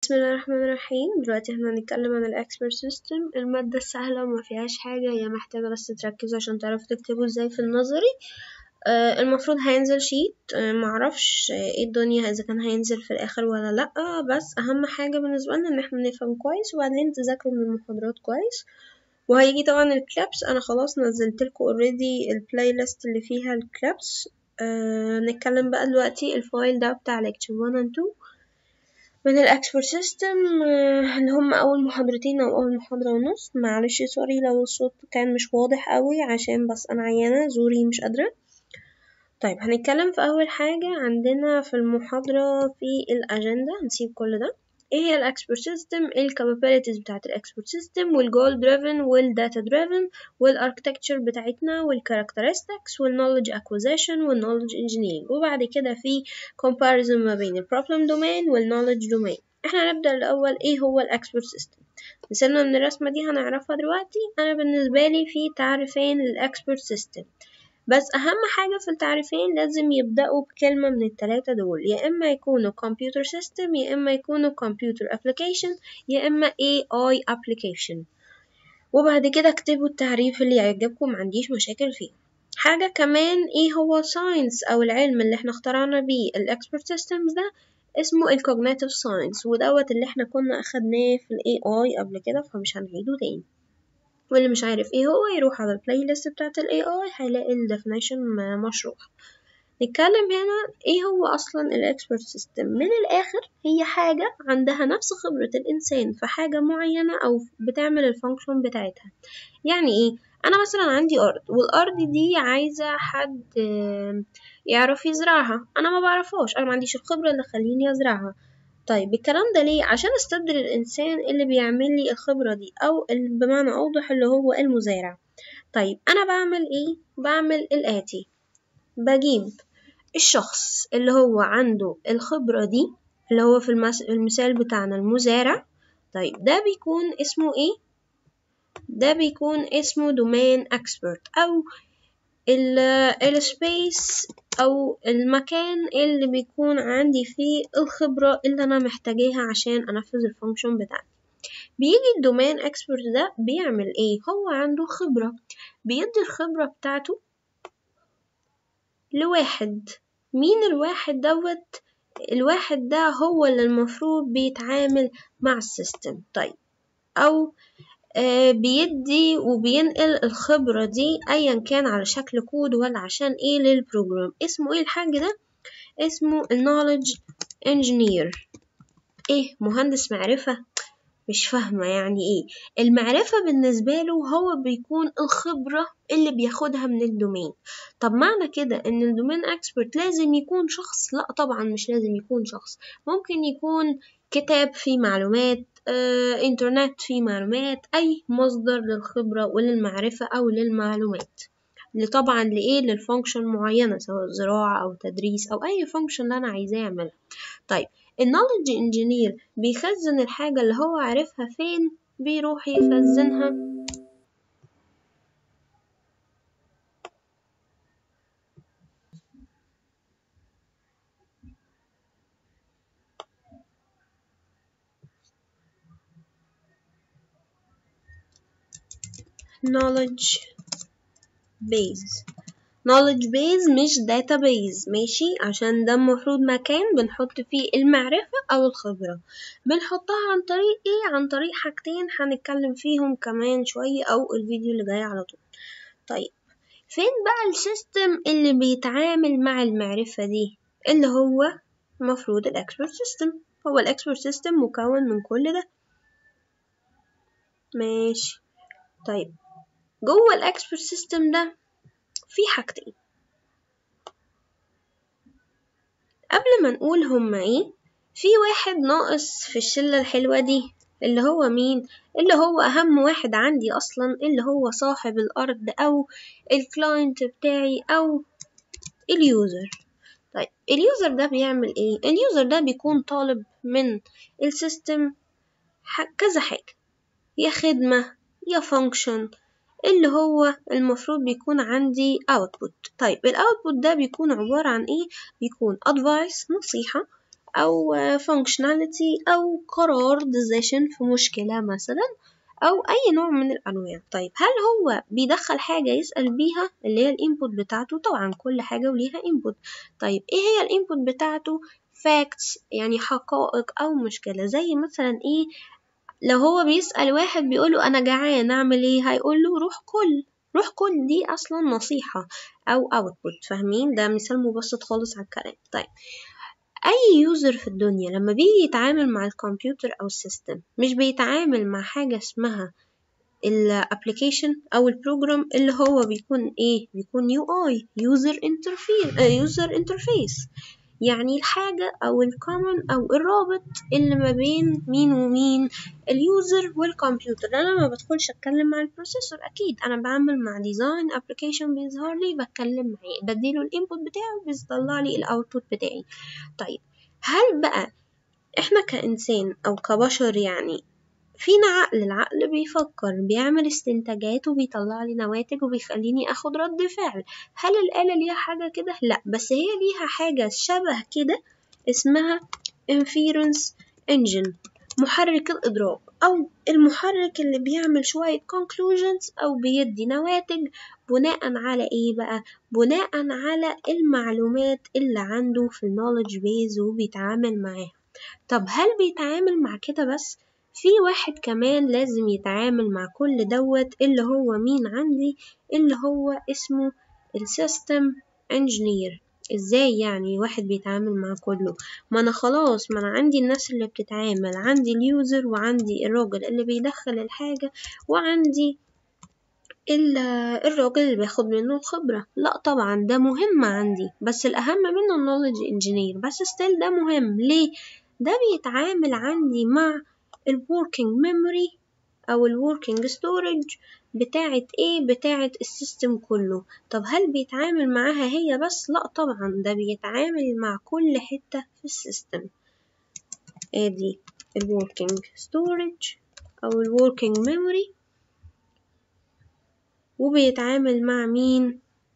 بسم الله الرحمن الرحيم دلوقتي احنا هنتكلم عن الاكسبرت سيستم المادة السهلة وما فيهاش حاجة هي محتاجة بس تركزوا عشان تعرفوا تكتبوا ازاي في النظري آه المفروض هينزل شيت آه معرفش ايه الدنيا اذا كان هينزل في الاخر ولا لا بس اهم حاجة بالنسبة لنا ان احنا نفهم كويس وبعدين تذاكروا من المحاضرات كويس وهيجي طبعا الكلابس انا خلاص نزلت لكم اوريدي البلاي ليست اللي فيها الكلابس آه نتكلم بقى دلوقتي الفايل ده بتاع lecture 1 and 2 من الاكسبرت سيستم اللي هم اول محاضرتين او اول محاضرة ونص معلش سوري لو الصوت كان مش واضح قوي عشان بس انا عيانة زوري مش قادرة طيب هنتكلم في اول حاجة عندنا في المحاضرة في الاجندة نسيب كل ده ايه هي الاكسبرت سيستم ايه الكابابيلتيز بتاعت الاكسبرت سيستم والجول دريفن والداتا دريفن والاركتكتشر بتاعتنا والكاركترستكس والنولج اكوزيشن والنولج انجينيرنج وبعد كده في comparison ما بين البروبلم دومين والنولج دومين احنا هنبدا الاول ايه هو الاكسبرت سيستم مثالنا من الرسمه دي هنعرفها دلوقتي انا بالنسبه لي في تعريفين للاكسبرت سيستم بس أهم حاجة في التعريفين لازم يبدأوا بكلمة من التلاتة دول يا إما يكونوا computer system يا إما يكونوا computer application يا إما AI application وبعد كده اكتبوا التعريف اللي يعجبكم معنديش مشاكل فيه حاجة كمان ايه هو science أو العلم اللي احنا اخترعنا بيه ال expert systems ده اسمه ال cognitive science ودوت اللي احنا كنا أخدناه في ال AI قبل كده فمش هنعيده تاني واللي مش عارف ايه هو يروح على البلاي ليست بتاعت ال AI هيلاقي ال definition مشروح نتكلم هنا ايه هو اصلا ال expert system من الاخر هي حاجة عندها نفس خبرة الانسان في حاجة معينة او بتعمل الفانكشن بتاعتها يعني ايه انا مثلا عندي ارض والارض دي عايزة حد يعرف يزرعها انا ما بعرفهاش انا ما عنديش الخبرة اللي خليني ازرعها طيب الكلام ده ليه عشان استبدل الانسان اللي بيعمل لي الخبرة دي او بمعنى اوضح اللي هو المزارع طيب انا بعمل ايه بعمل الاتي بجيب الشخص اللي هو عنده الخبرة دي اللي هو في المس... المثال بتاعنا المزارع طيب ده بيكون اسمه ايه ده بيكون اسمه دومين اكسبرت او السبيس او المكان اللي بيكون عندي فيه الخبرة اللي انا محتاجاها عشان انفذ الفانكشن بتاعتي بيجي الدومين اكسبرت ده بيعمل ايه هو عنده خبرة بيدي الخبرة بتاعته لواحد مين الواحد دوت الواحد ده هو اللي المفروض بيتعامل مع السيستم طيب او آه بيدي وبينقل الخبرة دي أيا كان على شكل كود ولا عشان ايه للبروجرام اسمه ايه الحاجة ده اسمه knowledge engineer ايه مهندس معرفة مش فاهمة يعني ايه المعرفة بالنسبة له هو بيكون الخبرة اللي بياخدها من الدومين طب معنى كده ان الدومين اكسبرت لازم يكون شخص لا طبعا مش لازم يكون شخص ممكن يكون كتاب فيه معلومات آه، انترنت فيه معلومات اي مصدر للخبرة وللمعرفة او للمعلومات اللي طبعا لايه للفانكشن معينة سواء زراعة او تدريس او اي فانكشن اللي انا عايزاه يعملها طيب النولج انجينير بيخزن الحاجة اللي هو عارفها فين بيروح يخزنها knowledge base knowledge base مش database ماشي عشان ده المفروض مكان بنحط فيه المعرفة أو الخبرة بنحطها عن طريق ايه عن طريق حاجتين هنتكلم فيهم كمان شوية أو الفيديو اللي جاي على طول طيب فين بقى السيستم اللي بيتعامل مع المعرفة دي اللي هو المفروض الاكسبرت سيستم هو الاكسبرت سيستم مكون من كل ده ماشي طيب جوه الاكسبرت سيستم ده في حاجتين قبل ما نقول هما ايه في واحد ناقص في الشلة الحلوة دي اللي هو مين اللي هو اهم واحد عندي اصلا اللي هو صاحب الارض او الكلاينت بتاعي او اليوزر طيب اليوزر ده بيعمل ايه اليوزر ده بيكون طالب من السيستم كذا حاجة يا خدمة يا فانكشن اللي هو المفروض بيكون عندي output طيب الاوتبوت ده بيكون عبارة عن ايه بيكون advice نصيحة أو functionality أو قرار decision في مشكلة مثلا أو أي نوع من الأنواع طيب هل هو بيدخل حاجة يسأل بيها اللي هي الانبوت بتاعته طبعا كل حاجة وليها انبوت طيب ايه هي الانبوت بتاعته facts يعني حقائق أو مشكلة زي مثلا ايه لو هو بيسأل واحد بيقوله أنا جعان أعمل إيه هيقوله روح كل روح كل دي أصلا نصيحة أو output فاهمين ده مثال مبسط خالص على الكلام طيب أي يوزر في الدنيا لما بيجي يتعامل مع الكمبيوتر أو السيستم مش بيتعامل مع حاجة اسمها الابلكيشن او البروجرام اللي هو بيكون ايه بيكون يو اي يوزر انترفيس يوزر انترفيس يعني الحاجة أو الكومن أو الرابط اللي ما بين مين ومين اليوزر والكمبيوتر أنا ما بدخلش أتكلم مع البروسيسور أكيد أنا بعمل مع ديزاين أبلكيشن بيظهر لي بتكلم معاه بديله الانبوت بتاعه بيطلع لي الاوتبوت بتاعي طيب هل بقى إحنا كإنسان أو كبشر يعني فينا عقل العقل بيفكر بيعمل استنتاجات وبيطلع لي نواتج وبيخليني اخد رد فعل هل الآلة ليها حاجة كده؟ لا بس هي ليها حاجة شبه كده اسمها inference engine محرك الإدراك أو المحرك اللي بيعمل شوية conclusions أو بيدي نواتج بناء على إيه بقى؟ بناء على المعلومات اللي عنده في knowledge base وبيتعامل معاها طب هل بيتعامل مع كده بس؟ في واحد كمان لازم يتعامل مع كل دوت اللي هو مين عندي اللي هو اسمه السيستم انجينير ازاي يعني واحد بيتعامل مع كله ما انا خلاص ما انا عندي الناس اللي بتتعامل عندي اليوزر وعندي الراجل اللي بيدخل الحاجة وعندي الراجل اللي بياخد منه الخبرة لا طبعا ده مهم عندي بس الأهم منه النولج انجينير بس ستيل ده مهم ليه ده بيتعامل عندي مع الوركينج ميموري او الوركينج ستورج بتاعت ايه بتاعت السيستم كله طب هل بيتعامل معاها هي بس لا طبعا ده بيتعامل مع كل حتة في السيستم ادي الوركينج ستورج او الوركينج ميموري وبيتعامل مع مين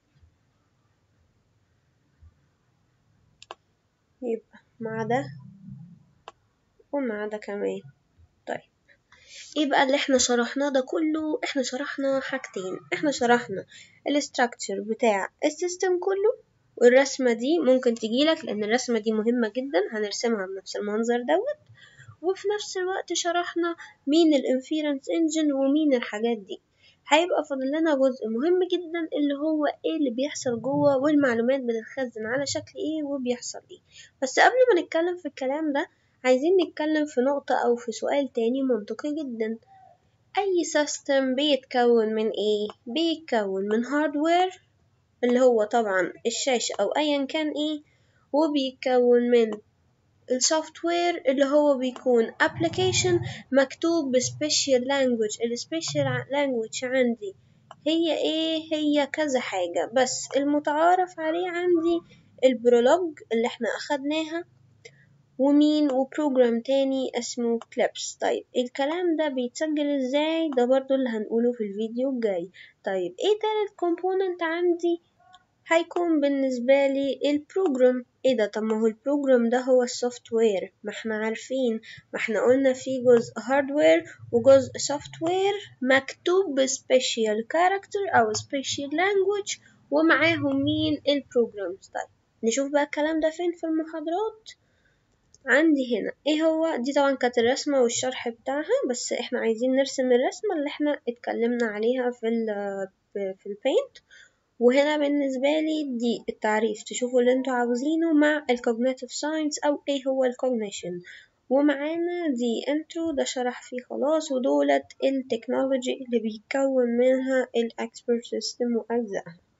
يبقى مع ده ومع ده كمان طيب ايه بقى اللي احنا شرحناه ده كله احنا شرحنا حاجتين احنا شرحنا الاستراكتشر بتاع السيستم كله والرسمة دي ممكن تجيلك لأن الرسمة دي مهمة جدا هنرسمها بنفس المنظر دوت وفي نفس الوقت شرحنا مين الانفيرنس انجن ومين الحاجات دي هيبقى فاضل لنا جزء مهم جدا اللي هو ايه اللي بيحصل جوه والمعلومات بتتخزن على شكل ايه وبيحصل ايه بس قبل ما نتكلم في الكلام ده عايزين نتكلم في نقطة أو في سؤال تاني منطقي جدا أي سيستم بيتكون من إيه؟ بيتكون من هاردوير اللي هو طبعا الشاشة أو أيا كان إيه وبيتكون من السوفت وير اللي هو بيكون application مكتوب بسبيشال لانجوج السبيشال لانجوج عندي هي ايه هي كذا حاجة بس المتعارف عليه عندي البرولوج اللي احنا اخدناها ومين وبروجرام تاني اسمه كليبس طيب الكلام ده بيتسجل ازاي ده برضو اللي هنقوله في الفيديو الجاي طيب ايه تالت كومبوننت عندي هيكون بالنسبة لي البروجرام ايه ده طب ما هو البروجرام ده هو السوفت وير ما احنا عارفين ما احنا قلنا في جزء هاردوير وجزء سوفت وير مكتوب بسبيشال كاركتر او سبيشال لانجوج ومعاهم مين البروجرامز طيب نشوف بقى الكلام ده فين في المحاضرات عندي هنا ايه هو دي طبعا كانت الرسمة والشرح بتاعها بس احنا عايزين نرسم الرسمة اللي احنا اتكلمنا عليها في ال في البينت وهنا بالنسبة لي دي التعريف تشوفوا اللي انتوا عاوزينه مع ال cognitive science أو ايه هو ال cognition ومعانا دي انترو ده شرح فيه خلاص ودولت التكنولوجي اللي بيتكون منها ال expert system وأجزائها